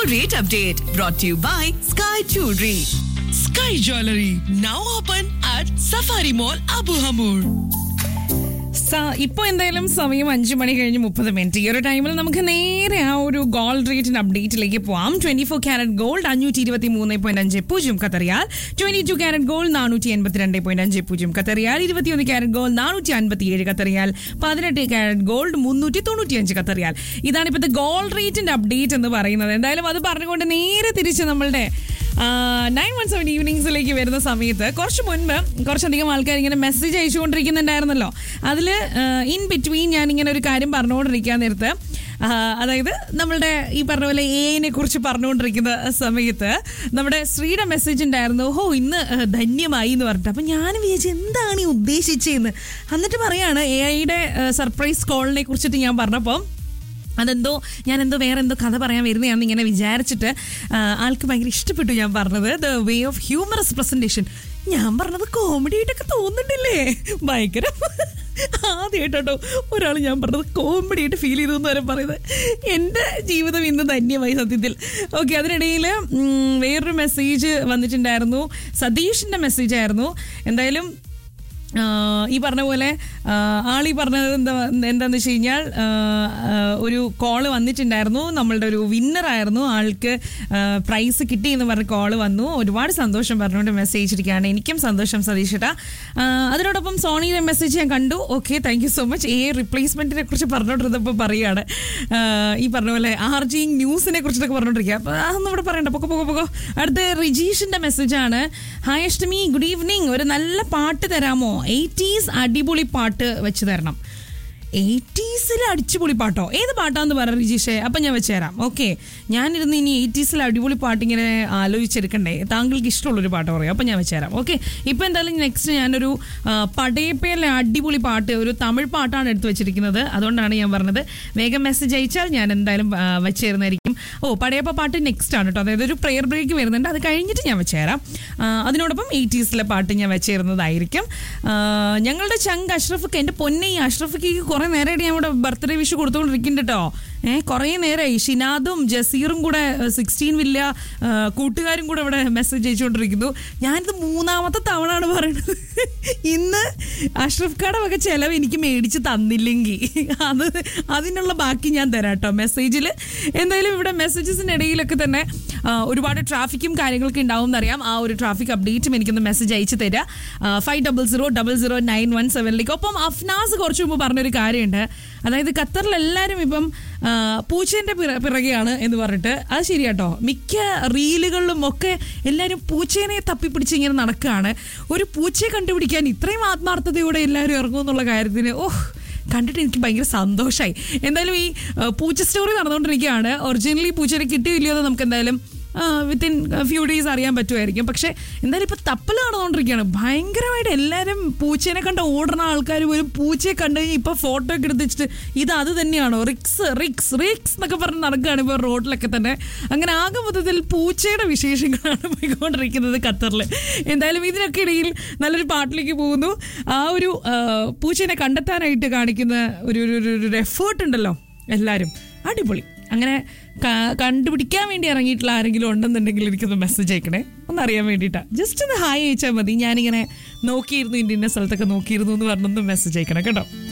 rate update brought to you by Sky Jewelry. Sky Jewelry now open at Safari Mall Abu Hamur. സ- ഇപ്പൊ എന്തായാലും സമയം അഞ്ചു മണി കഴിഞ്ഞ് മുപ്പത് മിനിറ്റ് ഈ ഒരു ടൈമിൽ നമുക്ക് നേരെ ആ ഒരു ഗോൾഡ് റേറ്റിന്റെ അപ്ഡേറ്റിലേക്ക് പോവാം ട്വന്റി ഫോർ ക്യാരറ്റ് ഗോൾഡ് അഞ്ഞൂറ്റി ഇരുപത്തി മൂന്ന് പോയിന്റ് അഞ്ച് പൂജ്യം കത്തറിയാൽ ട്വന്റി ടു ക്യാരറ്റ് ഗോൾഡ് നാനൂറ്റി എൺപത്തിരണ്ട് പോയിന്റ് അഞ്ച് പൂജ്യം കത്തറിയാൽ ഇരുപത്തിയൊന്ന് ക്യാരറ്റ് ഗോൾഡ് നാനൂറ്റി അൻപത്തി ഏഴ് കത്തറിയാൽ പതിനെട്ട് ക്യാരറ്റ് ഗോൾഡ് മുന്നൂറ്റി തൊണ്ണൂറ്റി അഞ്ച് കത്തറിയാൽ ഇതാണ് ഇപ്പോഴത്തെ ഗോൾഡ് റേറ്റിന്റെ അപ്ഡേറ്റ് എന്ന് പറയുന്നത് എന്തായാലും അത് പറഞ്ഞുകൊണ്ട് നേരെ തിരിച്ച് നമ്മളുടെ നയൻ വൺ സെവൻ ഈവനിങ്സിലേക്ക് വരുന്ന സമയത്ത് കുറച്ച് മുൻപ് കുറച്ചധികം ആൾക്കാർ ഇങ്ങനെ മെസ്സേജ് അയച്ചുകൊണ്ടിരിക്കുന്നുണ്ടായിരുന്നല്ലോ അതിൽ ഇൻ ബിറ്റ്വീൻ ഞാൻ ഇങ്ങനെ ഒരു കാര്യം പറഞ്ഞുകൊണ്ടിരിക്കാൻ നേരത്ത് ആ, അതായത് നമ്മളുടെ ഈ പറഞ്ഞ പോലെ എനെ കുറിച്ച് പറഞ്ഞുകൊണ്ടിരിക്കുന്ന സമയത്ത് നമ്മുടെ ശ്രീയുടെ മെസ്സേജ് ഉണ്ടായിരുന്നു ഹോ ഇന്ന് ആ, ധന്യമായി എന്ന് പറഞ്ഞിട്ട് അപ്പം ഞാൻ വിചാരിച്ചു എന്താണ് ഈ ഉദ്ദേശിച്ചതെന്ന് എന്നിട്ട് പറയാണ് എ ഐയുടെ സർപ്രൈസ് കോളിനെ കുറിച്ചിട്ട് ഞാൻ പറഞ്ഞപ്പോൾ അതെന്തോ ഞാൻ എന്തോ വേറെ എന്തോ കഥ പറയാൻ വരുന്നതാണെന്ന് ഇങ്ങനെ വിചാരിച്ചിട്ട് ആ, ആൾക്ക് ഭയങ്കര ഇഷ്ടപ്പെട്ടു ഞാൻ പറഞ്ഞത് the way of humorous presentation ഞാൻ പറഞ്ഞത് കോമഡി ആയിട്ടൊക്കെ തോന്നുന്നുണ്ടില്ലേ ഭയങ്കര ആദ്യമായിട്ടോ ഒരാൾ ഞാൻ പറഞ്ഞത് കോമഡി ആയിട്ട് ഫീൽ ചെയ്തു എന്ന് വരെ പറയുന്നത് എൻ്റെ ജീവിതം ഇന്ന് ധന്യമായി സത്യത്തിൽ ഓക്കെ അതിനിടയിൽ ഉം, വേറൊരു മെസ്സേജ് വന്നിട്ടുണ്ടായിരുന്നു സതീഷിൻ്റെ മെസ്സേജ് ആയിരുന്നു എന്തായാലും ആ, ഈ പറഞ്ഞ പോലെ ആ, ആളീ പറഞ്ഞത് എന്താ എന്താന്ന് വെച്ച് കഴിഞ്ഞാൽ ആ, ആ, ഒരു കോള് വന്നിട്ടുണ്ടായിരുന്നു നമ്മളുടെ ഒരു വിന്നറായിരുന്നു ആൾക്ക് പ്രൈസ് കിട്ടി എന്ന് പറഞ്ഞ കോള് വന്നു ഒരുപാട് സന്തോഷം പറഞ്ഞുകൊണ്ട് മെസ്സേജ് ഇരിക്കുകയാണ് എനിക്കും സന്തോഷം സതീഷേട്ടാ ആ, അതിനോടൊപ്പം സോണിയുടെ മെസ്സേജ് ഞാൻ കണ്ടു okay thank you so much എ റിപ്ലേസ്മെന്റിനെ കുറിച്ച് പറഞ്ഞുകൊണ്ടിരുന്നപ്പോൾ പറയുകയാണ് ആ, ഈ പറഞ്ഞ പോലെ ആർ ജി ന്യൂസിനെ കുറിച്ചിട്ടൊക്കെ പറഞ്ഞുകൊണ്ടിരിക്കുക അപ്പോൾ അതൊന്നും ഇവിടെ പറയണ്ട പൊക്കോ പൊക്കോ പൊക്കോ അടുത്ത റിജീഷിന്റെ മെസ്സേജാണ് ഹായ് അഷ്ടമി ഗുഡ് ഈവനിങ് ഒരു നല്ല പാട്ട് തരാമോ എയ്റ്റീസ് അടിപൊളി പാട്ട് വെച്ച് തരണം എയ്റ്റീസിൽ അടിച്ചുപൊളി പാട്ടോ ഏത് പാട്ടാന്ന് പറ റിജീഷേ അപ്പം ഞാൻ വെച്ച് തരാം ഓക്കെ ഞാനിരുന്ന് ഇനി എയ്റ്റീസിൽ അടിപൊളി പാട്ട് ഇങ്ങനെ ആലോചിച്ചെടുക്കണ്ടേ താങ്കൾക്ക് ഇഷ്ടമുള്ളൊരു പാട്ട് പറയാം അപ്പം ഞാൻ വെച്ച് തരാം ഓക്കെ ഇപ്പം എന്തായാലും നെക്സ്റ്റ് ഞാനൊരു ആ, പടയപ്പയിലെ അടിപൊളി പാട്ട് ഒരു തമിഴ് പാട്ടാണ് എടുത്തു വെച്ചിരിക്കുന്നത് അതുകൊണ്ടാണ് ഞാൻ പറഞ്ഞത് വേഗം മെസ്സേജ് അയച്ചാൽ ഞാൻ എന്തായാലും ആ, വെച്ച് തരുന്നതായിരിക്കും ഓ പടയപ്പ പാട്ട് നെക്സ്റ്റ് ആണ് കേട്ടോ അതായത് ഒരു പ്രെയർ ബ്രേക്ക് വരുന്നുണ്ട് അത് കഴിഞ്ഞിട്ട് ഞാൻ വെച്ച് തരാം ആ, അതിനോടൊപ്പം എയ്റ്റീസിലെ പാട്ട് ഞാൻ വെച്ച് തരുന്നതായിരിക്കും ആ, ഞങ്ങളുടെ ചങ്ക് അഷ്റഫക്ക് എൻ്റെ പൊന്നെ ഈ അഷ്റഫക്ക് കുറെ നേരമായിട്ട് ഞാൻ ഇവിടെ ബർത്ത്ഡേ വിഷ് കൊടുത്തുകൊണ്ടിരിക്കുന്നുണ്ട് കേട്ടോ ഏഹ് കുറേ നേരമായി ഷിനാദും ജസീറും കൂടെ സിക്സ്റ്റീൻ വില്ല ആ, കൂട്ടുകാരും കൂടെ ഇവിടെ മെസ്സേജ് അയച്ചുകൊണ്ടിരിക്കുന്നു ഞാനിത് മൂന്നാമത്തെ തവണയാണ് പറയുന്നത് ഇന്ന് അഷ്റഫ് ഖാടെ വക ചെലവ് എനിക്ക് മേടിച്ച് തന്നില്ലെങ്കിൽ അത് അതിനുള്ള ബാക്കി ഞാൻ തരാം കേട്ടോ മെസ്സേജിൽ എന്തായാലും ഇവിടെ മെസ്സേജസിൻ്റെ ഇടയിലൊക്കെ തന്നെ ആ, ഒരുപാട് ട്രാഫിക്കും കാര്യങ്ങളൊക്കെ ഉണ്ടാവും എന്നറിയാം ആ ഒരു ട്രാഫിക് അപ്ഡേറ്റും എനിക്കൊന്ന് മെസ്സേജ് അയച്ചു തരാം five double zero double zero nine one സെവനിലേക്ക് ഒപ്പം അഫ്നാസ് കുറച്ച് മുമ്പ് പറഞ്ഞൊരു കാര്യമുണ്ട് അതായത് ഖത്തറിൽ എല്ലാവരും ഇപ്പം ആ, പൂച്ചേന്റെ പിറ- പിറകെയാണ് എന്ന് പറഞ്ഞിട്ട് അത് ശരിയാട്ടോ മിക്ക റീലുകളിലും ഒക്കെ എല്ലാവരും പൂച്ചേനെ തപ്പിപ്പിടിച്ച് ഇങ്ങനെ നടക്കുകയാണ് ഒരു പൂച്ചയെ കണ്ടുപിടിക്കാൻ ഇത്രയും ആത്മാർത്ഥതയോടെ എല്ലാവരും ഇറങ്ങും എന്നുള്ള കാര്യത്തിന് ഓഹ് കണ്ടിട്ട് എനിക്ക് ഭയങ്കര സന്തോഷമായി എന്തായാലും ഈ ആ, പൂച്ച സ്റ്റോറി നടന്നുകൊണ്ടിരിക്കുകയാണ് ഒറിജിനലി പൂച്ചനെ കിട്ടിയില്ലയോ എന്ന് നമുക്ക് എന്തായാലും വിത്തിൻ ഫ്യൂ ഡേയ്സ് അറിയാൻ പറ്റുമായിരിക്കും പക്ഷെ എന്തായാലും ഇപ്പൊ തപ്പൽ നടന്നുകൊണ്ടിരിക്കുകയാണ് ഭയങ്കരമായിട്ട് എല്ലാവരും പൂച്ചേനെ കണ്ട ഓടുന്ന ആൾക്കാർ പോലും പൂച്ചയെ കണ്ടു കഴിഞ്ഞാൽ ഇപ്പൊ ഫോട്ടോ ഒക്കെ എടുത്ത് വെച്ചിട്ട് ഇത് അത് തന്നെയാണോ റിക്സ് റിക്സ് റിക്സ് എന്നൊക്കെ പറഞ്ഞ് നടക്കുകയാണ് ഇപ്പോൾ റോഡിലൊക്കെ തന്നെ അങ്ങനെ ആകെ മൊത്തത്തിൽ പൂച്ചയുടെ വിശേഷങ്ങളാണ് പോയിക്കൊണ്ടിരിക്കുന്നത് ഖത്തറിൽ എന്തായാലും ഇതിനൊക്കെ ഇടയിൽ നല്ലൊരു പാട്ടിലേക്ക് പോകുന്നു ആ ഒരു ആ, പൂച്ചേനെ കണ്ടെത്താനായിട്ട് കാണിക്കുന്ന ഒരു ഒരു- ഒരു- ഒരു എഫേർട്ട് ഉണ്ടല്ലോ എല്ലാവരും അടിപൊളി അങ്ങനെ ക- കണ്ടുപിടിക്കാൻ വേണ്ടി ഇറങ്ങിയിട്ടുള്ള ആരെങ്കിലും ഉണ്ടെന്നുണ്ടെങ്കിൽ എനിക്കൊന്ന് മെസ്സേജ് അയക്കണേ ഒന്ന് അറിയാൻ വേണ്ടിയിട്ടാ ജസ്റ്റ് ഒന്ന് ഹായ് അയച്ചാൽ മതി ഞാനിങ്ങനെ നോക്കിയിരുന്നു ഇന്ന ഇന്ന സ്ഥലത്തൊക്കെ നോക്കിയിരുന്നു എന്ന് പറഞ്ഞൊന്ന് മെസ്സേജ് അയക്കണം കേട്ടോ